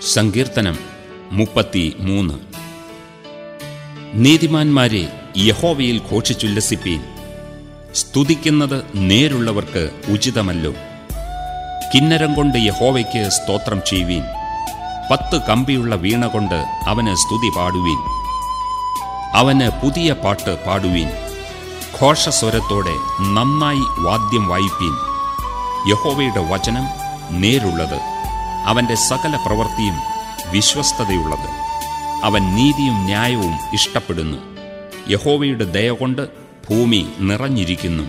സങ്കീർത്തനം മുപ്പത്തി മൂന്ന് നീതിമാന്മാരെ യഹോവയിൽ ഘോഷിച്ചുല്ലസിപ്പീൻ സ്തുതിക്കുന്നത് നേരുള്ളവർക്ക് ഉചിതമല്ലോ കിന്നരം കൊണ്ട് യഹോവയ്ക്ക് സ്തോത്രം ചെയ്യുവീൻ പത്ത് കമ്പിയുള്ള വീണ കൊണ്ട് അവന് സ്തുതി പാടുവീൻ അവന് പുതിയ പാട്ട് പാടുവീൻ ഘോഷസ്വരത്തോടെ നന്നായി വാദ്യം വായിപ്പീൻ യഹോവയുടെ വചനം നേരുള്ളത് അവന്റെ സകല പ്രവൃത്തിയും വിശ്വസ്തതയുള്ളത് അവൻ നീതിയും ന്യായവും ഇഷ്ടപ്പെടുന്നു യഹോവയുടെ ദയ കൊണ്ട് ഭൂമി നിറഞ്ഞിരിക്കുന്നു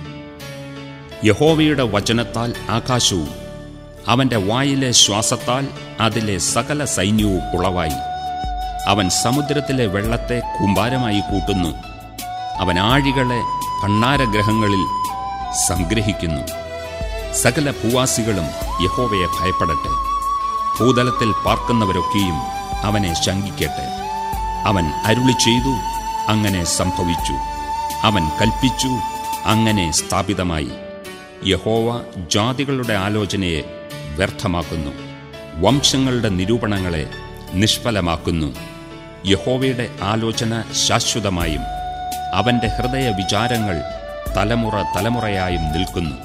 യഹോവയുടെ വചനത്താൽ ആകാശവും അവന്റെ വായിലെ ശ്വാസത്താൽ അതിലെ സകല സൈന്യവും ഉളവായി അവൻ സമുദ്രത്തിലെ വെള്ളത്തെ കൂമ്പാരമായി കൂട്ടുന്നു അവൻ ആഴികളെ ഭണ്ണാരഗ്രഹങ്ങളിൽ സംഗ്രഹിക്കുന്നു സകല ഭൂവാസികളും യഹോവയെ ഭയപ്പെടട്ടെ ഭൂതലത്തിൽ പാർക്കുന്നവരൊക്കെയും അവനെ ശങ്കിക്കട്ടെ അവൻ അരുളി ചെയ്തു അങ്ങനെ സംഭവിച്ചു അവൻ കൽപ്പിച്ചു അങ്ങനെ സ്ഥാപിതമായി യഹോവ ജാതികളുടെ ആലോചനയെ വ്യർത്ഥമാക്കുന്നു വംശങ്ങളുടെ നിരൂപണങ്ങളെ നിഷ്ഫലമാക്കുന്നു യഹോവയുടെ ആലോചന ശാശ്വതമായും അവന്റെ ഹൃദയ വിചാരങ്ങൾ തലമുറ തലമുറയായും നിൽക്കുന്നു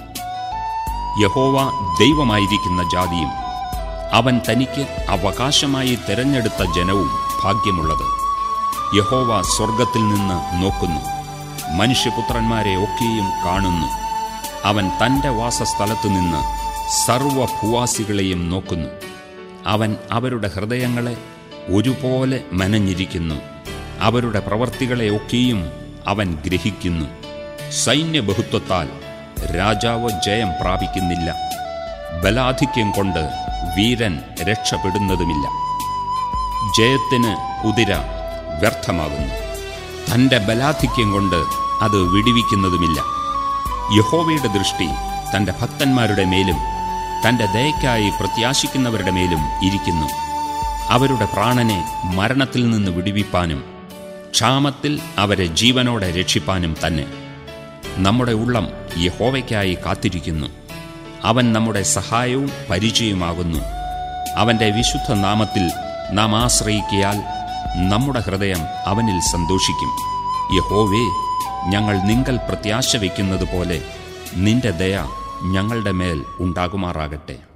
യഹോവ ദൈവമായിരിക്കുന്ന ജാതിയും അവൻ തനിക്ക് അവകാശമായി തിരഞ്ഞെടുത്ത ജനവും ഭാഗ്യമുള്ളത് യഹോവ സ്വർഗത്തിൽ നിന്ന് നോക്കുന്നു മനുഷ്യപുത്രന്മാരെ ഒക്കെയും കാണുന്നു അവൻ തൻ്റെ വാസസ്ഥലത്തു നിന്ന് സർവഭൂവാസികളെയും നോക്കുന്നു അവൻ അവരുടെ ഹൃദയങ്ങളെ ഒരുപോലെ മനഞ്ഞിരിക്കുന്നു അവരുടെ പ്രവർത്തികളെ ഒക്കെയും അവൻ ഗ്രഹിക്കുന്നു സൈന്യബഹുത്വത്താൽ രാജാവ് ജയം പ്രാപിക്കുന്നില്ല ബലാധിക്യം കൊണ്ട് വീരൻ രക്ഷപ്പെടുന്നതുമില്ല ജയത്തിന് കുതിര വ്യർത്ഥമാകുന്നു തൻ്റെ ബലാധിക്യം കൊണ്ട് അത് വിടിവിക്കുന്നതുമില്ല യഹോവയുടെ ദൃഷ്ടി തൻ്റെ ഭക്തന്മാരുടെ മേലും തൻ്റെ ദയക്കായി പ്രത്യാശിക്കുന്നവരുടെ മേലും ഇരിക്കുന്നു അവരുടെ പ്രാണനെ മരണത്തിൽ നിന്ന് വിടുവിപ്പാനും ക്ഷാമത്തിൽ അവരെ ജീവനോടെ രക്ഷിപ്പാനും തന്നെ നമ്മുടെ ഉള്ളം യഹോവയ്ക്കായി കാത്തിരിക്കുന്നു അവൻ നമ്മുടെ സഹായവും പരിചയമാകുന്നു അവൻ്റെ വിശുദ്ധ നാമത്തിൽ നാം ആശ്രയിക്കിയാൽ നമ്മുടെ ഹൃദയം അവനിൽ സന്തോഷിക്കും യഹോവേ ഞങ്ങൾ നിങ്കൽ പ്രത്യാശ വയ്ക്കുന്നത് പോലെ നിന്റെ ദയ ഞങ്ങളുടെ മേൽ ഉണ്ടാകുമാറാകട്ടെ